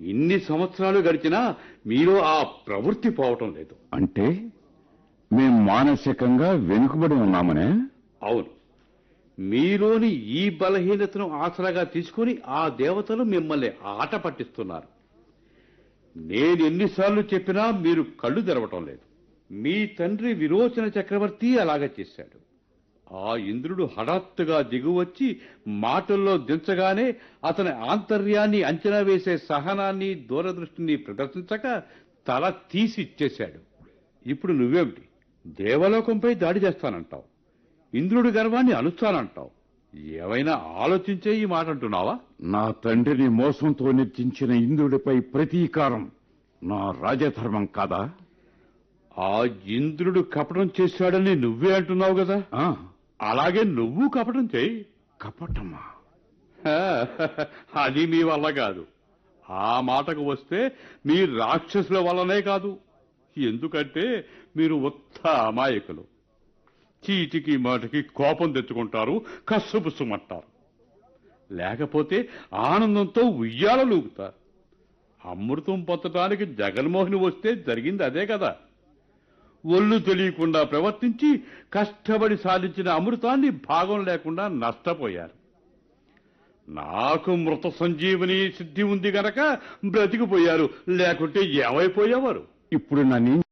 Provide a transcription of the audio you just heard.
ఇన్ని సంవత్సరాలు గడిచినా మీలో ఆ ప్రవృత్తి పోవటం లేదు అంటే మేం మానసికంగా వెనుకబడి ఉన్నామనే అవును మీలోని ఈ బలహీనతను ఆసరాగా తీసుకుని ఆ దేవతలు మిమ్మల్ని ఆట పట్టిస్తున్నారు నేను ఎన్నిసార్లు చెప్పినా మీరు కళ్ళు తెరవటం లేదు మీ తండ్రి విరోచన చక్రవర్తి అలాగే చేశాడు ఆ ఇంద్రుడు హఠాత్తుగా దిగువచ్చి మాటల్లో దించగానే అతని ఆంతర్యాన్ని అంచనా వేసే సహనాన్ని దూరదృష్టిని ప్రదర్శించక తల తీసి ఇచ్చేశాడు ఇప్పుడు నువ్వేమిటి దేవలోకంపై దాడి చేస్తానంటావు ఇంద్రుడి గర్వాన్ని అణుస్తానంటావు ఏమైనా ఆలోచించే ఈ మాట అంటున్నావా నా తండ్రిని మోసంతో నిర్చించిన ఇంద్రుడిపై ప్రతీకారం నా రాజధర్మం కాదా ఆ ఇంద్రుడు కపటం చేశాడని నువ్వే అంటున్నావు కదా ఆ, అలాగే నువ్వు కపటం చేయి కపటమా హా, అది మీ వల్ల కాదు ఆ మాటకు వస్తే మీ రాక్షసుల వల్లనే కాదు ఎందుకంటే మీరు ఉత్త అమాయకులు చీటికి మాటికి కోపం తెచ్చుకుంటారు కస్సుపుస్సుమంటారు లేకపోతే ఆనందంతో ఉయ్యాలలూగుతారు అమృతం పొందటానికి జగన్మోహన్ వస్తే జరిగింది అదే కదా ఒళ్ళు తెలియకుండా ప్రవర్తించి కష్టపడి సాధించిన అమృతాన్ని భాగం లేకుండా నష్టపోయారు నాకు మృత సంజీవని సిద్ధి ఉంది గనక బ్రతికిపోయారు లేకుంటే ఏమైపోయేవారు ఇప్పుడు నన్ను